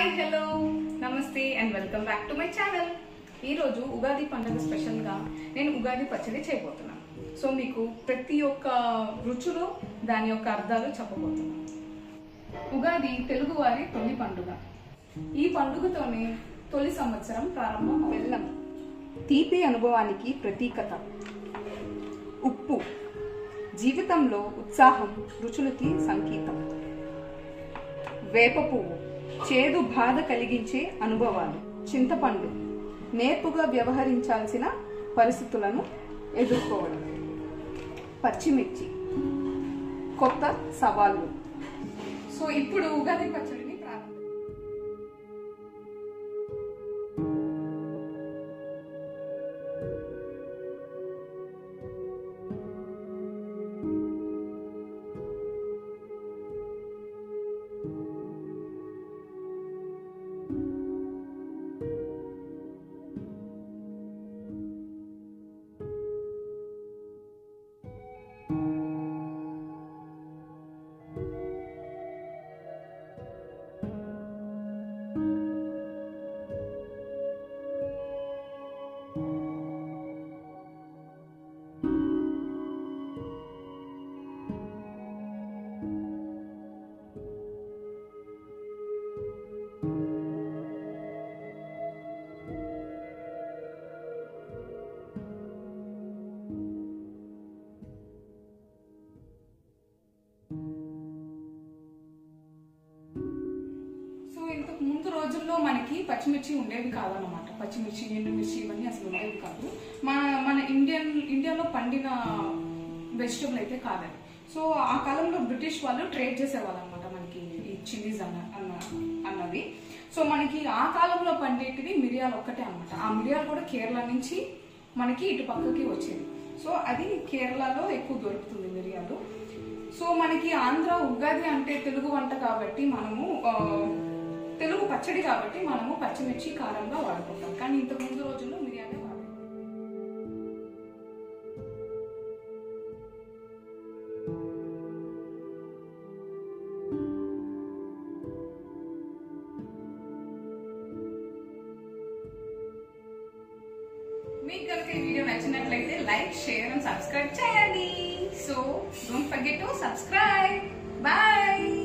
hi hello నమస్తే and welcome back to my channel ఈరోజు ఉగాది పండుగ స్పెషల్గా నేను ఉగాది పచ్చడి చేయబోతున్నాను సో మీకు ప్రతి ఒక్క రుచులు దాని యొక్క అర్థాలు చెప్పబోతున్నాను ఉగాది తెలుగువారి తొలి పండుగ ఈ పండుగతోనే తొలి సంవత్సరం ప్రారంభం బెల్లం తీపి అనుభవానికి ప్రతీకత ఉప్పు జీవితంలో ఉత్సాహం రుచులకి సంకేతం వేప పువ్వు చేదు బాధ కలిగించే అనుభవాలు చింతపండు నేర్పుగా వ్యవహరించాల్సిన పరిస్థితులను ఎదుర్కోవడం పచ్చిమిర్చి కొత్త సవాళ్ళు సో ఇప్పుడు ఉగాది పచ్చడిని ప్రారంభం సో ఇంతకు ముందు రోజుల్లో మనకి పచ్చిమిర్చి ఉండేవి కాదన్నమాట పచ్చిమిర్చి ఎండుమిర్చి ఇవన్నీ అసలు ఉండేవి కాదు మన మన ఇండియన్ ఇండియాలో పండిన వెజిటబుల్ అయితే కాదని సో ఆ కాలంలో బ్రిటిష్ వాళ్ళు ట్రేడ్ చేసేవాళ్ళు అనమాట మనకి ఈ చిల్లీస్ అన్న అన్న అన్నవి సో మనకి ఆ కాలంలో పండేటివి మిరియాలు ఒక్కటే అన్నమాట ఆ మిరియాలు కూడా కేరళ నుంచి మనకి ఇటు పక్కకి వచ్చేది సో అది కేరళలో ఎక్కువ దొరుకుతుంది మిరియాలు సో మనకి ఆంధ్ర ఉగాది అంటే తెలుగు వంట కాబట్టి మనము ఆ, తెలుగు పచ్చడి కాబట్టి మనము పచ్చిమిర్చి కారంగా వాడుకుంటాం కానీ ఇంతకు ముందు రోజుల్లో మిరియాలే వాడాలి మీకు కనుక ఈ వీడియో నచ్చినట్లయితే లైక్ షేర్ అండ్ సబ్స్క్రైబ్ చేయండి so don't forget to subscribe bye